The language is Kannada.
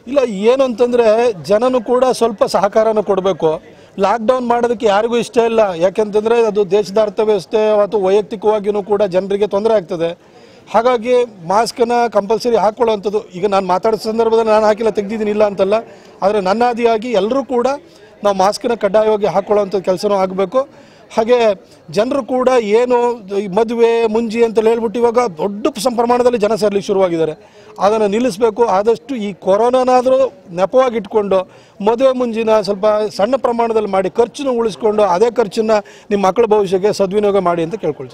ಇಲ್ಲ ಏನು ಅಂತಂದರೆ ಜನನು ಕೂಡ ಸ್ವಲ್ಪ ಸಹಕಾರನ ಕೊಡಬೇಕು ಲಾಕ್ಡೌನ್ ಮಾಡೋದಕ್ಕೆ ಯಾರಿಗೂ ಇಷ್ಟ ಇಲ್ಲ ಯಾಕೆಂತಂದರೆ ಅದು ದೇಶದ ಅರ್ಥವ್ಯವಸ್ಥೆ ಅಥವಾ ವೈಯಕ್ತಿಕವಾಗಿಯೂ ಕೂಡ ಜನರಿಗೆ ತೊಂದರೆ ಆಗ್ತದೆ ಹಾಗಾಗಿ ಮಾಸ್ಕನ್ನ ಕಂಪಲ್ಸರಿ ಹಾಕ್ಕೊಳ್ಳೋವಂಥದ್ದು ಈಗ ನಾನು ಮಾತಾಡೋ ಸಂದರ್ಭದಲ್ಲಿ ನಾನು ಹಾಕಿಲ್ಲ ತೆಗ್ದಿದ್ದೀನಿ ಇಲ್ಲ ಅಂತಲ್ಲ ಆದರೆ ನನ್ನ ಆದಿಯಾಗಿ ಎಲ್ಲರೂ ಕೂಡ ನಾವು ಮಾಸ್ಕನ್ನ ಕಡ್ಡಾಯವಾಗಿ ಹಾಕ್ಕೊಳ್ಳೋವಂಥ ಕೆಲಸನೂ ಆಗಬೇಕು ಹಾಗೆ ಜನರು ಕೂಡ ಏನು ಈ ಮದುವೆ ಮುಂಜಿ ಅಂತ ಹೇಳ್ಬಿಟ್ಟು ಇವಾಗ ದೊಡ್ಡ ಸಂ ಪ್ರಮಾಣದಲ್ಲಿ ಜನ ಸೇರ್ಲಿಕ್ಕೆ ಶುರುವಾಗಿದ್ದಾರೆ ಅದನ್ನು ನಿಲ್ಲಿಸಬೇಕು ಆದಷ್ಟು ಈ ಕೊರೋನಾನಾದರೂ ನೆಪವಾಗಿ ಇಟ್ಕೊಂಡು ಮದುವೆ ಮುಂಜಿನ ಸ್ವಲ್ಪ ಸಣ್ಣ ಪ್ರಮಾಣದಲ್ಲಿ ಮಾಡಿ ಖರ್ಚನ್ನು ಉಳಿಸ್ಕೊಂಡು ಅದೇ ಖರ್ಚನ್ನು ನಿಮ್ಮ ಮಕ್ಕಳ ಭವಿಷ್ಯಕ್ಕೆ ಸದ್ವಿನಿಯೋಗ ಮಾಡಿ ಅಂತ ಕೇಳ್ಕೊಳ್ತೀನಿ